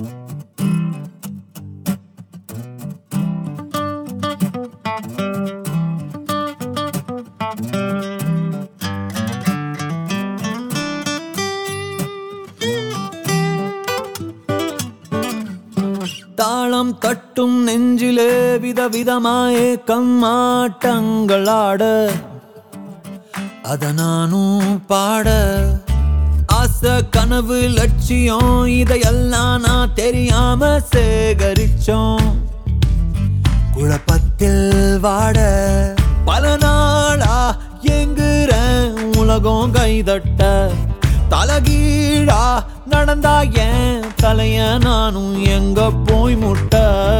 தாளம் தட்டும் நெஞ்சிலே விதவிதமாயே கம்மாட்டங்களாட அத நானும் பாட ஆசை கனவு லட்சியம் இதையெல்லாம் நான் தெரியாம சேகரிச்சோம் குழப்பத்தில் வாட பல நாளா எங்குறேன் உலகம் கைதட்ட தலகீழா நடந்தா ஏன் தலைய நானும் எங்க போய் முட்ட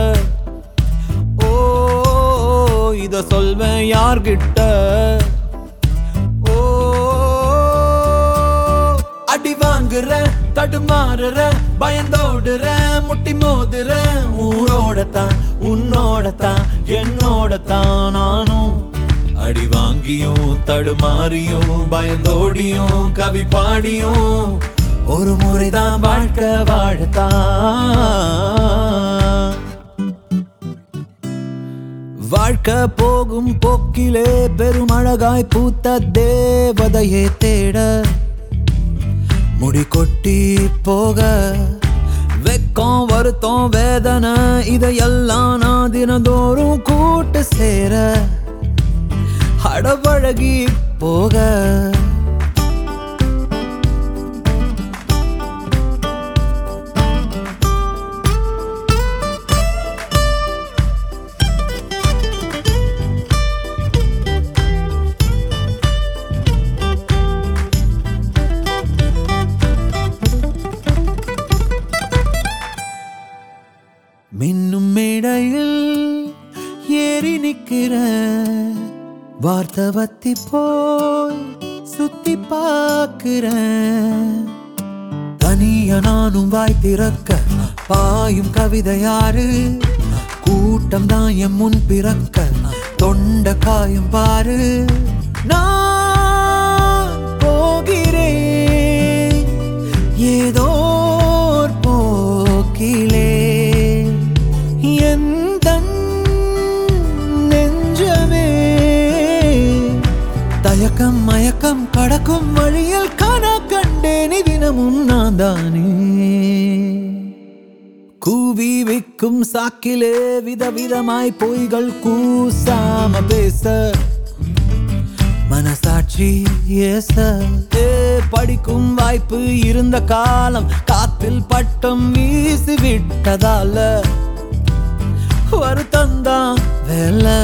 ஓ இத சொல்வேன் யார்கிட்ட ஓ அடி வாங்குற தடுமாறுற பயந்தோடுற முட்டி மோதுற ஊரோடத்தான் உன்னோடத்தான் என்னோடத்தான் நானும் அடி வாங்கியும் தடுமாறியும் பயந்தோடியும் கவி பாடியும் ஒரு முறைதான் வாழ்க்கை வாழத்தான் வாழ்க்கை போகும் போக்கிலே பெருமழகாய் பூத்த தேவதையே தேட முடி கொட்டி போக வெக்கம் வருத்தம் வேதனை இதையெல்லாம் நான் தினந்தோறும் கூட்டு சேர அடபழகி போக மின்னும் மேடையில் ஏறி நிக்கிற வார்த்தை வத்தி போய் சுத்தி பார்க்கிறேன் தனிய நானும் வாய் திறக்க பாயும் கவிதை யாரு கூட்டம் தான் என் முன் பிறக்க தொண்ட காயும் பாரு நான் போகிறேன் ஏதோ ஓர் போக்கிலே எந்தன் நெஞ்சமே தயக்கம் மயக்கம் கடக்கும் வழியில் கன கண்டேனி தினமும் நான் தானே கூவி விக்கும் சாக்கிலே விதவிதமாய் பொய்கள் கூசாம பேச மனசாட்சி ஏச ஏ படிக்கும் வாய்ப்பு இருந்த காலம் காத்தில் பட்டம் வீசி விட்டதால வருத்தந்தான் வேலை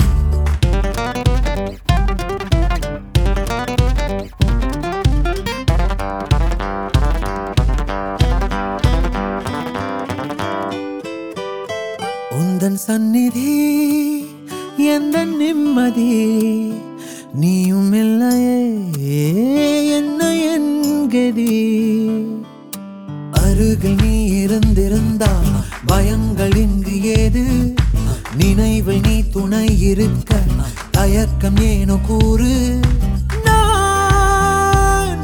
உந்தன் சந்நிதி எந்த நிம்மதி நீயும் இல்லையே என்ன என்கதி அருகில் நீ இருந்திருந்தா பயங்கள் இங்கு ஏது நினைவில் நீ துணை இருக்க தயக்கம் ஏனோ கூறு நான்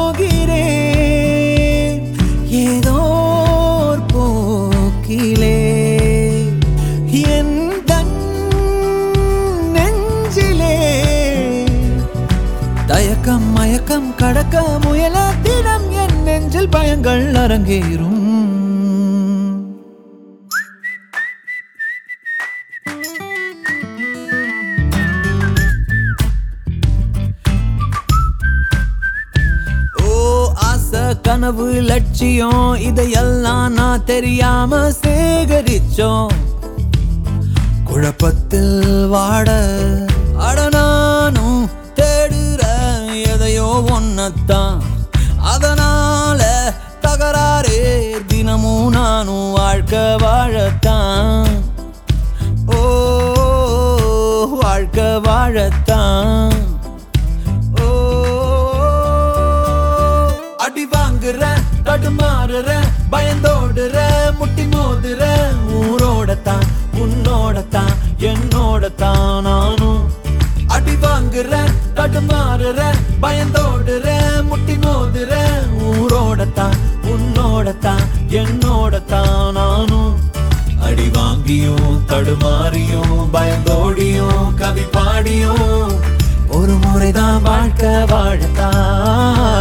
போகிறேன் ஏதோ ஓர் போக்கிலே எந்தன் நெஞ்சிலே தயக்கம் மயக்கம் கடக்க முயல தினம் என் நெஞ்சில் பயங்கள் அரங்கேறும் ஓ ஆசை கனவு லட்சியம் இதையெல்லாம் நான் தெரியாம சேகரிச்சோம் குழப்பத்தில் வாட அட நானும் தேடுற எதையோ ஒன்னத்தான் அதனால தகராறே தினமும் நானும் வாழ்க்கை வாழத்தான் ஓ வாழ்க்கை வாழத்தான் ஓ அடி வாங்குற தடுமாறுற பயந்தோடுற முட்டி மோதுற ஊரோடத்தான் உன்னோடத்தான் என்னோடத்தான் நானும் அடி வாங்குற தடுமாறுற பயந்தோடுற முட்டி மோதுற ஊரோடத்தான் உன்னோட உன்னோடத்தான் என்னோடத்தான் நானும் அடி வாங்கியும் தடுமாறியும் பயந்தோடியும் கவி பாடியும் ஒரு முறைதான் வாழ்க்கை வாழத்தான்